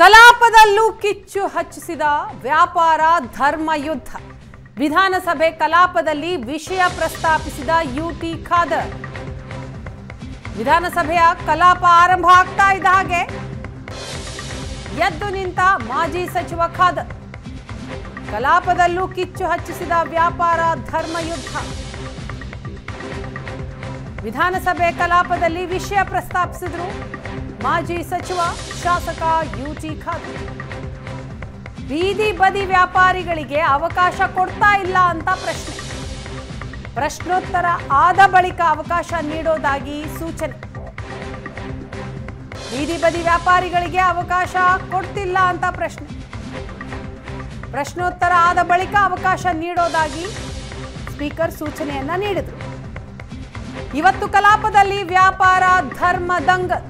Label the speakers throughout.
Speaker 1: ಕಲಾಪದಲ್ಲೂ ಕಿಚ್ಚು ಹಚ್ಚಿಸಿದ ವ್ಯಾಪಾರ ಧರ್ಮ ಯುದ್ಧ ವಿಧಾನಸಭೆ ಕಲಾಪದಲ್ಲಿ ವಿಷಯ ಪ್ರಸ್ತಾಪಿಸಿದ ಯುಟಿ ಖಾದರ್ ವಿಧಾನಸಭೆಯ ಕಲಾಪ ಆರಂಭ ಆಗ್ತಾ ಇದ್ದ ಹಾಗೆ ಎದ್ದು ನಿಂತ ಮಾಜಿ ಸಚಿವ ಖಾದರ್ ಕಲಾಪದಲ್ಲೂ ಕಿಚ್ಚು ಹಚ್ಚಿಸಿದ ವ್ಯಾಪಾರ ಧರ್ಮ ಯುದ್ಧ ವಿಧಾನಸಭೆ ಕಲಾಪದಲ್ಲಿ ವಿಷಯ ಪ್ರಸ್ತಾಪಿಸಿದ್ರು ಮಾಜಿ ಸಚಿವ ಶಾಸಕ ಯುಟಿ ಖಾದರ್ ಬೀದಿ ಬದಿ ವ್ಯಾಪಾರಿಗಳಿಗೆ ಅವಕಾಶ ಕೊಡ್ತಾ ಇಲ್ಲ ಅಂತ ಪ್ರಶ್ನೆ ಪ್ರಶ್ನೋತ್ತರ ಆದ ಬಳಿಕ ಅವಕಾಶ ನೀಡೋದಾಗಿ ಸೂಚನೆ ಬೀದಿ ಬದಿ ವ್ಯಾಪಾರಿಗಳಿಗೆ ಅವಕಾಶ ಕೊಡ್ತಿಲ್ಲ ಅಂತ ಪ್ರಶ್ನೆ ಪ್ರಶ್ನೋತ್ತರ ಆದ ಬಳಿಕ ಅವಕಾಶ ನೀಡೋದಾಗಿ ಸ್ಪೀಕರ್ ಸೂಚನೆಯನ್ನ ನೀಡಿದರು ಇವತ್ತು ಕಲಾಪದಲ್ಲಿ ವ್ಯಾಪಾರ ಧರ್ಮ ದಂಗಲ್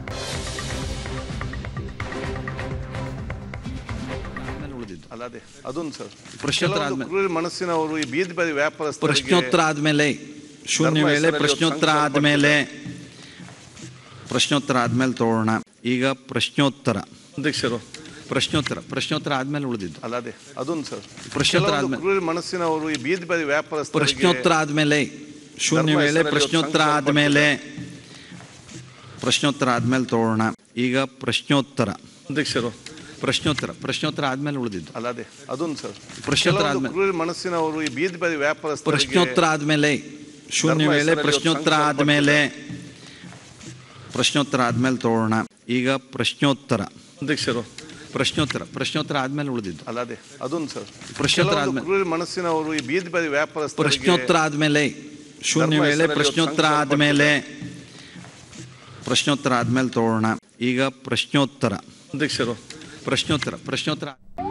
Speaker 2: ಆದ್ಮೇಲೆ ಉಳಿದಿದ್ದು
Speaker 3: ಅಲ್ಲ ಅದೇ ಅದೊಂದು ಸರ್
Speaker 2: ಪ್ರಶ್ನೋತ್ತರ
Speaker 3: ಕೆಲವೊಂದು
Speaker 2: ಆದ್ಮೇಲೆ.
Speaker 3: ಕ್ರೂರ ಮನಸ್ಸಿನವರು ಈ ಬೀದಿ ಬದಿ ವ್ಯಾಪಾರಸ್ಥರಿಗೆ
Speaker 2: ಪ್ರಶ್ನೋತ್ತರ ಆದ್ಮೇಲೆ ಶೂನ್ಯ
Speaker 3: ಧರ್ಮ
Speaker 2: ವೇಳೆ
Speaker 3: ಹೆಸರಲ್ಲಿ
Speaker 2: ಪ್ರಶ್ನೋತ್ತರ
Speaker 3: ಸಂಕಲ್ಪ
Speaker 2: ಆದ್ಮೇಲೆ ಪ್ರಶ್ನೋತ್ತರ ಆದ್ಮೇಲೆ ತಗೊಳ್ಳೋಣ ಈಗ ಪ್ರಶ್ನೋತ್ತರ
Speaker 3: ಅಧ್ಯಕ್ಷರು
Speaker 2: ಪ್ರಶ್ನೋತ್ತರ ಪ್ರಶ್ನೋತ್ತರ ಆದ್ಮೇಲೆ ಉಳಿದಿದ್ದು
Speaker 3: ಅಲ್ಲ ಅದೇ ಅದೊಂದು ಸರ್
Speaker 2: ಪ್ರಶ್ನೋತ್ತರ
Speaker 3: ಕೆಲವೊಂದು
Speaker 2: ಆದ್ಮೇಲೆ.
Speaker 3: ಕ್ರೂರ ಮನಸ್ಸಿನವರು ಈ ಬೀದಿ ಬದಿ ವ್ಯಾಪಾರಸ್ಥರಿಗೆ
Speaker 2: ಪ್ರಶ್ನೋತ್ತರ ಆದ್ಮೇಲೆ ಶೂನ್ಯ
Speaker 3: ಧರ್ಮ
Speaker 2: ವೇಳೆ
Speaker 3: ಹೆಸರಲ್ಲಿ
Speaker 2: ಪ್ರಶ್ನೋತ್ತರ
Speaker 3: ಸಂಕಲ್ಪ
Speaker 2: ಆದ್ಮೇಲೆ ಪ್ರಶ್ನೋತ್ತರ ಆದ್ಮೇಲೆ ತಗೊಳ್ಳೋಣ ಈಗ ಪ್ರಶ್ನೋತ್ತರ
Speaker 3: ಅಧ್ಯಕ್ಷರು
Speaker 2: ಪ್ರಶ್ನೋತ್ತರ ಪ್ರಶ್ನೋತ್ತರ ಆದ್ಮೇಲೆ ಉಳಿದಿದ್ದು
Speaker 3: ಅಲ್ಲ ಅದೇ ಅದೊಂದು ಸರ್
Speaker 2: ಪ್ರಶ್ನೋತ್ತರ
Speaker 3: ಕೆಲವೊಂದು
Speaker 2: ಆದ್ಮೇಲೆ.
Speaker 3: ಕ್ರೂರ ಮನಸ್ಸಿನವರು ಈ ಬೀದಿ ಬದಿ ವ್ಯಾಪಾರಸ್ಥರಿಗೆ
Speaker 2: ಪ್ರಶ್ನೋತ್ತರ ಆದ್ಮೇಲೆ ಶೂನ್ಯ
Speaker 3: ಧರ್ಮ
Speaker 2: ವೇಳೆ
Speaker 3: ಹೆಸರಲ್ಲಿ
Speaker 2: ಪ್ರಶ್ನೋತ್ತರ
Speaker 3: ಸಂಕಲ್ಪ
Speaker 2: ಆದ್ಮೇಲೆ ಪ್ರಶ್ನೋತ್ತರ ಆದ್ಮೇಲೆ ತಗೊಳ್ಳೋಣ ಈಗ ಪ್ರಶ್ನೋತ್ತರ
Speaker 3: ಅಧ್ಯಕ್ಷರು
Speaker 2: ಪ್ರಶ್ನೋತ್ತರ ಪ್ರಶ್ನೋತ್ತರ ಆದ್ಮೇಲೆ ಉಳಿದಿದ್ದು
Speaker 3: ಅಲ್ಲ ಅದೇ ಅದೊಂದು ಸರ್
Speaker 2: ಪ್ರಶ್ನೋತ್ತರ
Speaker 3: ಕೆಲವೊಂದು
Speaker 2: ಆದ್ಮೇಲೆ.
Speaker 3: ಕ್ರೂರ ಮನಸ್ಸಿನವರು ಈ ಬೀದಿ ಬದಿ ವ್ಯಾಪಾರಸ್ಥರಿಗೆ
Speaker 2: ಪ್ರಶ್ನೋತ್ತರ ಆದ್ಮೇಲೆ ಶೂನ್ಯ
Speaker 3: ಧರ್ಮ
Speaker 2: ವೇಳೆ
Speaker 3: ಹೆಸರಲ್ಲಿ
Speaker 2: ಪ್ರಶ್ನೋತ್ತರ
Speaker 3: ಸಂಕಲ್ಪ
Speaker 2: ಆದ್ಮೇಲೆ ಪ್ರಶ್ನೋತ್ತರ ಆದ್ಮೇಲೆ ತಗೊಳ್ಳೋಣ ಈಗ ಪ್ರಶ್ನೋತ್ತರ
Speaker 3: ಅಧ್ಯಕ್ಷರು
Speaker 2: ಪ್ರಶ್ನೋತ್ತರ ಪ್ರಶ್ನೋತ್ತರ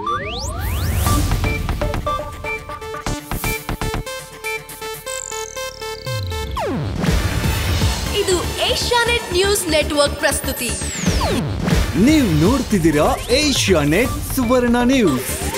Speaker 4: ಇದು ಏಷ್ಯಾನೆಟ್ ನ್ಯೂಸ್ ನೆಟ್ವರ್ಕ್ ಪ್ರಸ್ತುತಿ
Speaker 5: ನೀವು ನೋಡ್ತಿದ್ದೀರಾ ಏಷ್ಯಾ ನೆಟ್ ಸುವರ್ಣ ನ್ಯೂಸ್